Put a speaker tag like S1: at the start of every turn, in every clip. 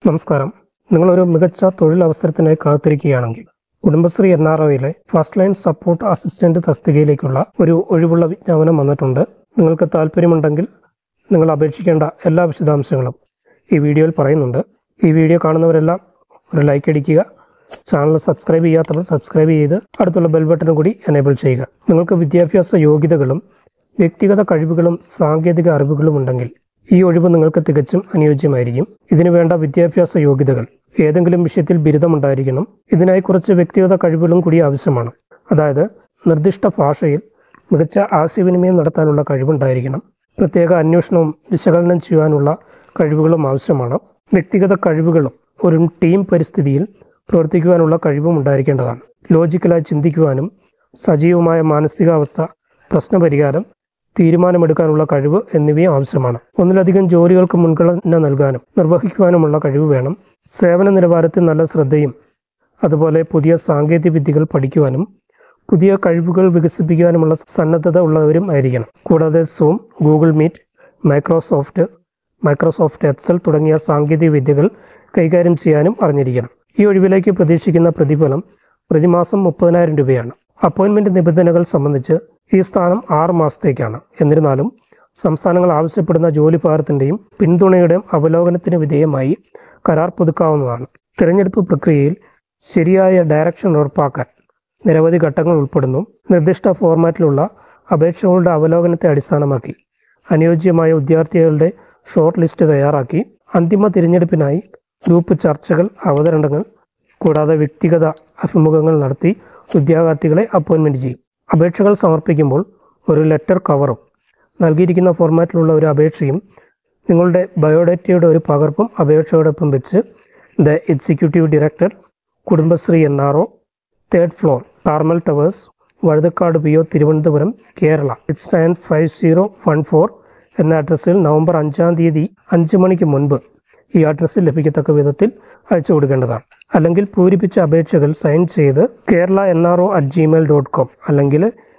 S1: നമസ്കാരം നിങ്ങളൊരു മികച്ച തൊഴിലവസരത്തിനായി കാത്തിരിക്കുകയാണെങ്കിൽ കുടുംബശ്രീ എൻ ആർ ഒയിലെ ഫസ്റ്റ് ലൈൻ സപ്പോർട്ട് അസിസ്റ്റന്റ് തസ്തികയിലേക്കുള്ള ഒരു ഒഴിവുള്ള വിജ്ഞാപനം വന്നിട്ടുണ്ട് നിങ്ങൾക്ക് താല്പര്യമുണ്ടെങ്കിൽ നിങ്ങൾ അപേക്ഷിക്കേണ്ട എല്ലാ വിശദാംശങ്ങളും ഈ വീഡിയോയിൽ പറയുന്നുണ്ട് ഈ വീഡിയോ കാണുന്നവരെല്ലാം ഒരു ലൈക്ക് അടിക്കുക ചാനൽ സബ്സ്ക്രൈബ് ചെയ്യാത്തവർ സബ്സ്ക്രൈബ് ചെയ്ത് അടുത്തുള്ള ബെൽ ബട്ടൺ കൂടി എനേബിൾ ചെയ്യുക നിങ്ങൾക്ക് വിദ്യാഭ്യാസ യോഗ്യതകളും വ്യക്തിഗത കഴിവുകളും സാങ്കേതിക അറിവുകളും ഉണ്ടെങ്കിൽ ഈ ഒഴിവ് നിങ്ങൾക്ക് തികച്ചും അനുയോജ്യമായിരിക്കും ഇതിനു വേണ്ട വിദ്യാഭ്യാസ യോഗ്യതകൾ ഏതെങ്കിലും വിഷയത്തിൽ ബിരുദമുണ്ടായിരിക്കണം ഇതിനായി കുറച്ച് വ്യക്തിഗത കഴിവുകളും കൂടി ആവശ്യമാണ് അതായത് നിർദ്ദിഷ്ട ഭാഷയിൽ മികച്ച ആശയവിനിമയം നടത്താനുള്ള കഴിവുണ്ടായിരിക്കണം പ്രത്യേക അന്വേഷണവും വിശകലനം ചെയ്യാനുള്ള കഴിവുകളും ആവശ്യമാണ് വ്യക്തിഗത കഴിവുകളും ഒരു ടീം പരിസ്ഥിതിയിൽ പ്രവർത്തിക്കുവാനുള്ള കഴിവും ഉണ്ടായിരിക്കേണ്ടതാണ് ലോജിക്കലായി ചിന്തിക്കുവാനും സജീവമായ മാനസികാവസ്ഥ പ്രശ്നപരിഹാരം തീരുമാനമെടുക്കാനുള്ള കഴിവ് എന്നിവയും ആവശ്യമാണ് ഒന്നിലധികം ജോലികൾക്ക് മുൻഗണന നൽകാനും നിർവഹിക്കുവാനുമുള്ള കഴിവ് വേണം സേവന നിലവാരത്തിൽ നല്ല ശ്രദ്ധയും അതുപോലെ പുതിയ സാങ്കേതിക വിദ്യകൾ പഠിക്കുവാനും പുതിയ കഴിവുകൾ വികസിപ്പിക്കുവാനുമുള്ള സന്നദ്ധത ഉള്ളവരും ആയിരിക്കണം കൂടാതെ Zoom Google Meet Microsoft Microsoft Excel തുടങ്ങിയ സാങ്കേതിക വിദ്യകൾ കൈകാര്യം ചെയ്യാനും അറിഞ്ഞിരിക്കണം ഈ ഒഴിവിലേക്ക് പ്രതീക്ഷിക്കുന്ന പ്രതിഫലം പ്രതിമാസം മുപ്പതിനായിരം രൂപയാണ് അപ്പോയിൻമെന്റ് നിബന്ധനകൾ സംബന്ധിച്ച് ഈ സ്ഥാനം ആറ് മാസത്തേക്കാണ് എന്നിരുന്നാലും സംസ്ഥാനങ്ങൾ ആവശ്യപ്പെടുന്ന ജോലി ഭാരത്തിൻ്റെയും പിന്തുണയുടെയും അവലോകനത്തിന് വിധേയമായി കരാർ പുതുക്കാവുന്നതാണ് തിരഞ്ഞെടുപ്പ് പ്രക്രിയയിൽ ശരിയായ ഡയറക്ഷൻ ഉറപ്പാക്കാൻ നിരവധി ഘട്ടങ്ങൾ ഉൾപ്പെടുന്നു നിർദ്ദിഷ്ട ഫോർമാറ്റിലുള്ള അപേക്ഷകളുടെ അവലോകനത്തെ അടിസ്ഥാനമാക്കി അനുയോജ്യമായ വിദ്യാർത്ഥികളുടെ ഷോർട്ട് ലിസ്റ്റ് തയ്യാറാക്കി അന്തിമ തിരഞ്ഞെടുപ്പിനായി ഗ്രൂപ്പ് ചർച്ചകൾ അവതരണങ്ങൾ കൂടാതെ വ്യക്തിഗത അഭിമുഖങ്ങൾ നടത്തി ഉദ്യോഗാർത്ഥികളെ അപ്പോയിൻമെൻറ്റ് ചെയ്യും അപേക്ഷകൾ സമർപ്പിക്കുമ്പോൾ ഒരു ലെറ്റർ കവറും നൽകിയിരിക്കുന്ന ഫോർമാറ്റിലുള്ള ഒരു അപേക്ഷയും നിങ്ങളുടെ ബയോഡേറ്റയുടെ ഒരു പകർപ്പും അപേക്ഷയോടൊപ്പം വെച്ച് the executive director Kudumbashree N R O third floor Carmel towers Vazhuthacaud P O Thiruvananthapuram Kerala six nine five zero one four എന്ന അഡ്രസ്സിൽ നവംബർ അഞ്ചാം തീയതി അഞ്ച് മണിക്ക് മുൻപ് ഈ അഡ്രസ്സിൽ ലഭിക്കത്തക്ക വിധത്തിൽ അയച്ചു കൊടുക്കേണ്ടതാണ് അല്ലെങ്കിൽ പൂരിപ്പിച്ച അപേക്ഷകൾ സൈൻ ചെയ്ത് Kerala N R O at Gmail dot com അല്ലെങ്കിൽ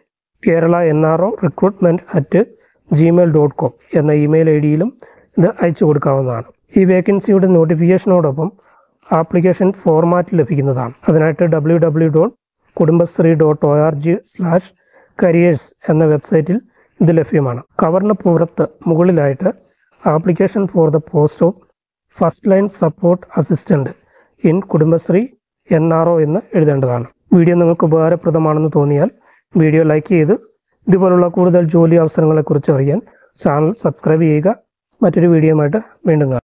S1: Kerala N R O recruitment at Gmail dot com എന്ന ഇമെയിൽ ഐ ഡിയിലും ഇത് അയച്ചു കൊടുക്കാവുന്നതാണ് ഈ വേക്കൻസിയുടെ നോട്ടിഫിക്കേഷനോടൊപ്പം ആപ്ലിക്കേഷൻ ഫോർമാറ്റ് ലഭിക്കുന്നതാണ് അതിനായിട്ട് W W dot Kudumbashree dot O R G slash careers എന്ന വെബ്സൈറ്റിൽ ഇത് ലഭ്യമാണ് കവറിന് പുറത്ത് മുകളിലായിട്ട് application for the post of first line support assistant in Kudumbashree N R O എന്ന് എഴുതേണ്ടതാണ് വീഡിയോ നിങ്ങൾക്ക് ഉപകാരപ്രദമാണെന്ന് തോന്നിയാൽ വീഡിയോ ലൈക്ക് ചെയ്ത് ഇതുപോലുള്ള കൂടുതൽ ജോലി അവസരങ്ങളെക്കുറിച്ച് അറിയാൻ ചാനൽ സബ്സ്ക്രൈബ് ചെയ്യുക മറ്റൊരു വീഡിയോയുമായിട്ട് വീണ്ടും കാണാം